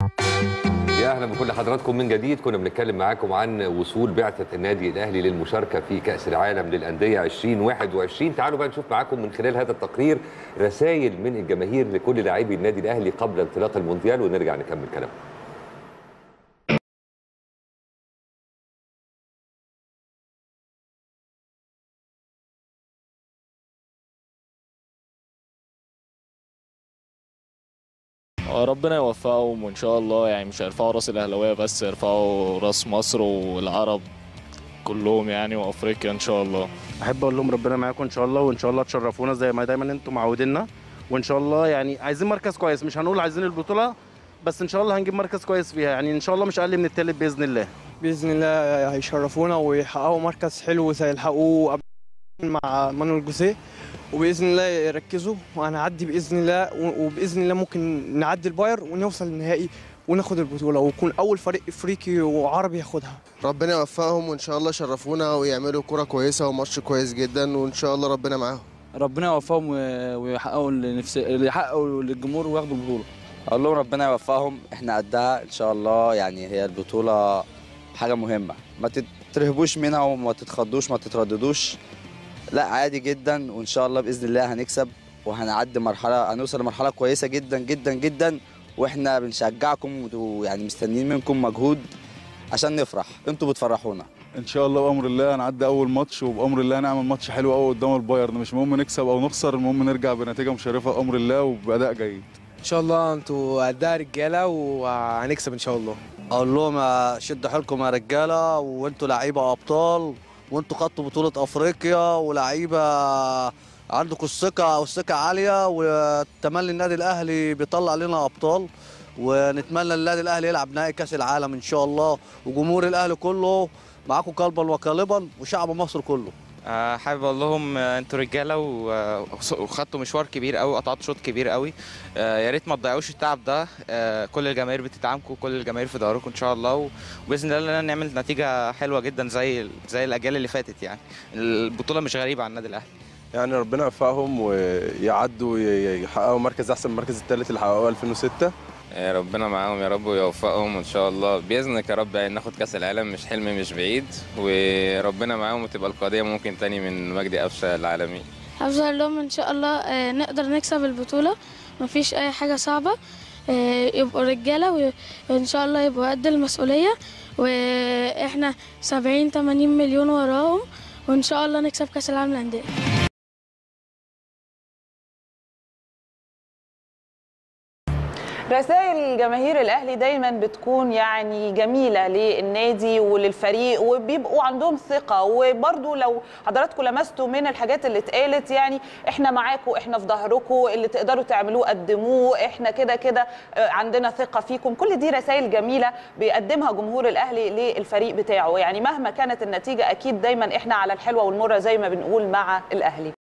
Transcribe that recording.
يا اهلا بكل حضراتكم من جديد كنا بنتكلم معاكم عن وصول بعثه النادي الاهلي للمشاركه في كاس العالم للانديه 2021 تعالوا بقى نشوف معاكم من خلال هذا التقرير رسائل من الجماهير لكل لاعبي النادي الاهلي قبل انطلاق المونديال ونرجع نكمل كلامنا ربنا يوفقهم وان شاء الله يعني مش هيرفعوا راس الاهلاويه بس يرفعوا راس مصر والعرب كلهم يعني وافريقيا ان شاء الله احب اقول لهم ربنا معاكم ان شاء الله وان شاء الله تشرفونا زي ما دايما انتم معودينا وان شاء الله يعني عايزين مركز كويس مش هنقول عايزين البطوله بس ان شاء الله هنجيب مركز كويس فيها يعني ان شاء الله مش اقل من التالت باذن الله باذن الله هيشرفونا ويحققوا مركز حلو زي اللي حققوه قبل مع مانويل جوزيه وباذن الله يركزوا وهنعدي باذن الله وباذن الله ممكن نعدي الباير ونوصل للنهائي وناخد البطوله ونكون اول فريق افريقي وعربي ياخدها ربنا يوفقهم وان شاء الله يشرفونا ويعملوا كرة كويسه وماتش كويس جدا وان شاء الله ربنا معاهم ربنا يوفقهم ويحققوا اللي نفس اللي يحققوا للجمهور وياخدوا البطوله اقول لهم ربنا يوفقهم احنا قدها ان شاء الله يعني هي البطوله حاجه مهمه ما تترهبوش منها وما تتخضوش ما تترددوش لا عادي جدا وان شاء الله باذن الله هنكسب وهنعدي مرحله هنوصل لمرحله كويسه جدا جدا جدا واحنا بنشجعكم ويعني مستنيين منكم مجهود عشان نفرح انتوا بتفرحونا ان شاء الله بامر الله هنعدي اول ماتش وبامر الله نعمل ماتش حلو قوي قدام البايرن مش مهم نكسب او نخسر المهم نرجع بنتيجه مشرفه بامر الله وباداء جيد ان شاء الله انتوا قدها رجاله وهنكسب ان شاء الله اقول لهم شدوا حيلكم يا رجاله وانتوا لعيبه ابطال وانتوا خدتوا بطوله افريقيا ولعيبه عندكم الثقه والثقه عاليه وتملي النادي الاهلي بيطلع لنا ابطال ونتمنى النادي الاهلي يلعب نهائي كاس العالم ان شاء الله وجمهور الاهلي كله معاكم قلبا وقالبا وشعب مصر كله أه حابب اقول لهم انتوا رجاله وخدتوا مشوار كبير قوي قطعتوا شوط كبير قوي أه يا ريت ما تضيعوش التعب ده أه كل الجماهير بتدعمكم كل الجماهير في ظهركم ان شاء الله وباذن الله نعمل نتيجه حلوه جدا زي زي الاجيال اللي فاتت يعني البطوله مش غريبه عن النادي الاهلي يعني ربنا يوفقهم ويعدوا ويحققوا مركز احسن من المركز الثالث اللي حققوه 2006 يا ربنا معاهم يا رب ويوفقهم وان شاء الله باذنك يا رب يعني ناخد كاس العالم مش حلم مش بعيد وربنا معاهم وتبقى القضيه ممكن تاني من مجدي قفشه العالمي هفضل لهم ان شاء الله نقدر نكسب البطوله مفيش اي حاجه صعبه يبقوا رجاله وان شاء الله يبقوا قد المسؤوليه واحنا 70 80 مليون وراهم وان شاء الله نكسب كاس العالم للانديه رسائل جماهير الاهلي دايما بتكون يعني جميله للنادي وللفريق وبيبقوا عندهم ثقه وبرده لو حضراتكم لمستوا من الحاجات اللي اتقالت يعني احنا معاكم احنا في ظهركم اللي تقدروا تعملوه قدموه احنا كده كده عندنا ثقه فيكم كل دي رسائل جميله بيقدمها جمهور الاهلي للفريق بتاعه يعني مهما كانت النتيجه اكيد دايما احنا على الحلوه والمره زي ما بنقول مع الاهلي